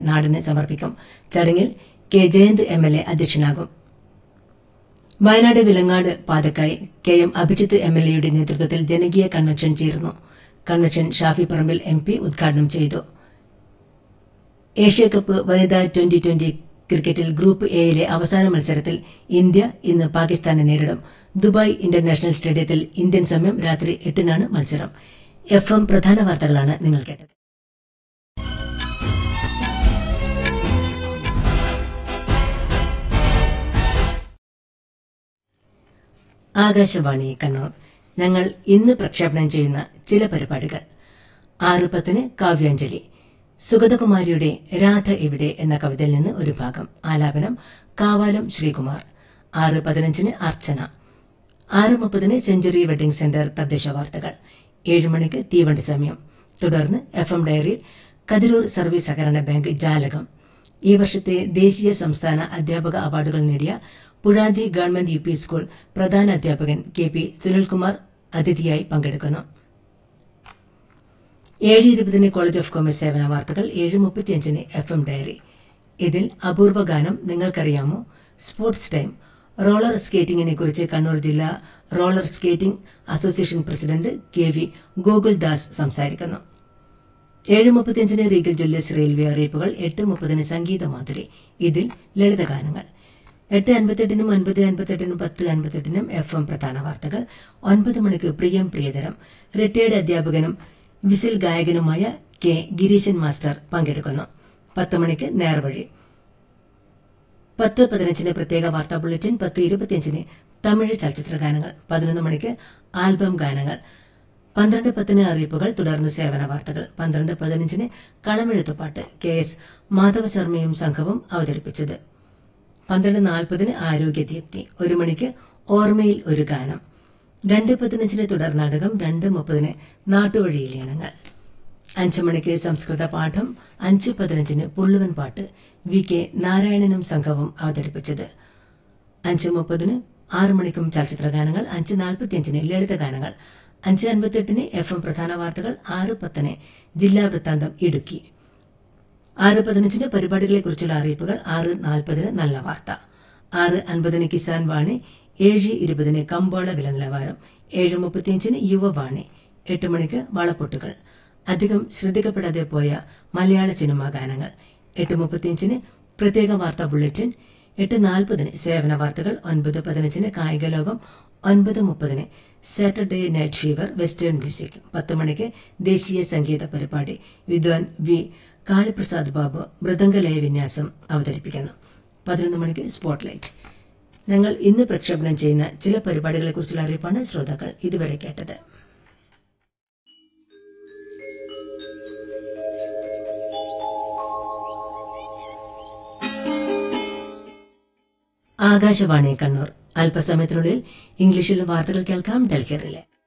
നാടിന് സമർപ്പിക്കും ചടങ്ങിൽ K Jayanth M L A അധ്യക്ഷനാകും വയനാട് വിലങ്ങാട് പാതക്കായി K M Abhijith M L എയുടെ നേതൃത്വത്തിൽ ജനകീയ കൺവെൻഷൻ ചേർന്നു convention Shafi Parambil M P ഉദ്ഘാടനം ചെയ്തു ഏഷ്യാകപ്പ് വനിതാ ട്വന്റി ട്വന്റി ക്രിക്കറ്റിൽ ഗ്രൂപ്പ് എയിലെ അവസാന മത്സരത്തിൽ ഇന്ത്യ ഇന്ന് പാകിസ്ഥാനെ നേരിടും ദുബായ് ഇന്റർനാഷണൽ സ്റ്റേഡിയത്തിൽ ഇന്ത്യൻ സമയം രാത്രി എട്ടിനാണ് മത്സരം എഫ് എം പ്രധാന വാർത്തകളാണ് നിങ്ങൾ കേട്ടത് ആകാശവാണി കണ്ണൂർ ഞങ്ങൾ ഇന്ന് പ്രക്ഷേപണം ചെയ്യുന്ന ചില പരിപാടികൾ ആറ് പത്തിന് കാവ്യാഞ്ജലി സുഗതകുമാരിയുടെ രാധ എവിടെ എന്ന കവിതയിൽ നിന്ന് ഒരു ഭാഗം ആലാപനം കാവാലം ശ്രീകുമാർ ആറ് പതിനഞ്ചിന് അർച്ചന ആറ് മുപ്പതിന് സെഞ്ചുറി വെഡിംഗ് സെന്റർ തദ്ദേശ വാർത്തകൾ ഏഴ് മണിക്ക് തീവണ്ടി സമയം തുടർന്ന് എഫ് എം ഡയറിയിൽ കതിരൂർ സർവീസ് സഹകരണ ബാങ്ക് ജാലകം ഈ വർഷത്തെ ദേശീയ സംസ്ഥാന അധ്യാപക അവാർഡുകൾ നേടിയ Puzhathi government U P school പ്രധാന അധ്യാപകൻ കെ പി സുനിൽകുമാർ അതിഥിയായി പങ്കെടുക്കുന്നു ഏഴ് ഇരുപതിന് കോളേജ് ഓഫ് കോമേഴ്സ് സേവന വാർത്തകൾ ഏഴ് മുപ്പത്തിയഞ്ചിന് എഫ് എം ഡയറി ഇതിൽ അപൂർവ ഗാനം നിങ്ങൾക്കറിയാമോ സ്പോർട്സ് ടൈം റോളർ സ്കേറ്റിംഗിനെ കുറിച്ച് കണ്ണൂർ ജില്ലാ roller skating association president K V Gokuldas സംസാരിക്കുന്നു ഏഴ് മുപ്പത്തിയഞ്ചിന് റീഗൽ ജ്വല്ലേഴ്സ് റെയിൽവേ അറിയിപ്പുകൾ എട്ട് മുപ്പതിന് സംഗീത മാധുരി ഇതിൽ ലളിതഗാനങ്ങൾ എട്ട് അൻപത്തെട്ടിനും ഒൻപത് അൻപത്തെട്ടിനും പത്ത് അൻപത്തെട്ടിനും എഫ് എം പ്രധാന വാർത്തകൾ ഒൻപത് മണിക്ക് പ്രിയം പ്രിയതരം റിട്ടയർഡ് അധ്യാപകനും വിസിൽ ഗായകനുമായ കെ ഗിരീശൻ മാസ്റ്റർ പങ്കെടുക്കുന്നു പത്ത് മണിക്ക് നേർവഴി പത്ത് പതിനഞ്ചിന് പ്രത്യേക വാർത്താ ബുള്ളറ്റിൻ പത്ത് ഇരുപത്തിയഞ്ചിന് തമിഴ് ചലച്ചിത്ര ഗാനങ്ങൾ പതിനൊന്ന് മണിക്ക് ആൽബം ഗാനങ്ങൾ പന്ത്രണ്ട് പത്തിന് അറിയിപ്പുകൾ തുടർന്ന് സേവന വാർത്തകൾ പന്ത്രണ്ട് പതിനഞ്ചിന് കളമെഴുത്തുപാട്ട് കെ എസ് മാധവ ശർമ്മയും സംഘവും അവതരിപ്പിച്ചത് പന്ത്രണ്ട് നാൽപ്പതിന് ആരോഗ്യദീപ്തി ഒരു മണിക്ക് ഓർമ്മയിൽ ഒരു ഗാനം രണ്ട് പതിനഞ്ചിന് തുടർ നാടകം രണ്ട് മുപ്പതിന് നാട്ടുവഴിയിൽ ഇണങ്ങൾ അഞ്ച് മണിക്ക് സംസ്കൃത പാഠം അഞ്ച് പതിനഞ്ചിന് പുള്ളുവൻ പാട്ട് വി കെ നാരായണനും സംഘവും അവതരിപ്പിച്ചത് അഞ്ച് മുപ്പതിന് ആറ് മണിക്കും ചലച്ചിത്ര ഗാനങ്ങൾ അഞ്ച് നാൽപ്പത്തിയഞ്ചിന് ലളിത ഗാനങ്ങൾ അഞ്ച് അൻപത്തെട്ടിന് എഫ് എം പ്രധാന വാർത്തകൾ ആറ് പത്തിന് ജില്ലാ വൃത്താന്തം ഇടുക്കി ആറ് പതിനഞ്ചിന് പരിപാടികളെക്കുറിച്ചുള്ള അറിയിപ്പുകൾ ആറ് നാൽപ്പതിന് നല്ല വാർത്ത ആറ് അൻപതിന് കിസാൻ വാണി ഏഴ് ഇരുപതിന് കമ്പോള വില നിലവാരം ഏഴ് മുപ്പത്തിയഞ്ചിന് യുവവാണി എട്ട് മണിക്ക് വളപ്പൊട്ടുകൾ അധികം ശ്രദ്ധിക്കപ്പെടാതെ പോയ മലയാള സിനിമാ ഗാനങ്ങൾ എട്ട് മുപ്പത്തിയഞ്ചിന് പ്രത്യേക വാർത്താ ബുള്ളറ്റിൻ എട്ട് നാൽപ്പതിന് സേവന വാർത്തകൾ ഒൻപത് പതിനഞ്ചിന് കായിക ലോകം ഒൻപത് മുപ്പതിന് Saturday night fever western music പത്ത് മണിക്ക് ദേശീയ സംഗീത പരിപാടി വിദ്വാൻ വി കാളിപ്രസാദ് ബാബു മൃദംഗലയ വിന്യാസം അവതരിപ്പിക്കുന്നു പതിനൊന്ന് മണിക്ക് സ്പോട്ട്ലൈറ്റ് ഞങ്ങൾ ഇന്ന് പ്രക്ഷേപണം ചെയ്യുന്ന ചില പരിപാടികളെക്കുറിച്ചുള്ള അറിയിപ്പാണ് ശ്രോതാക്കൾ ഇതുവരെ കേട്ടത് ആകാശവാണി കണ്ണൂർ അല്പസമയത്തിനുള്ളിൽ ഇംഗ്ലീഷിൽ വാർത്തകൾ കേൾക്കാം ഡൽഹിറിലെ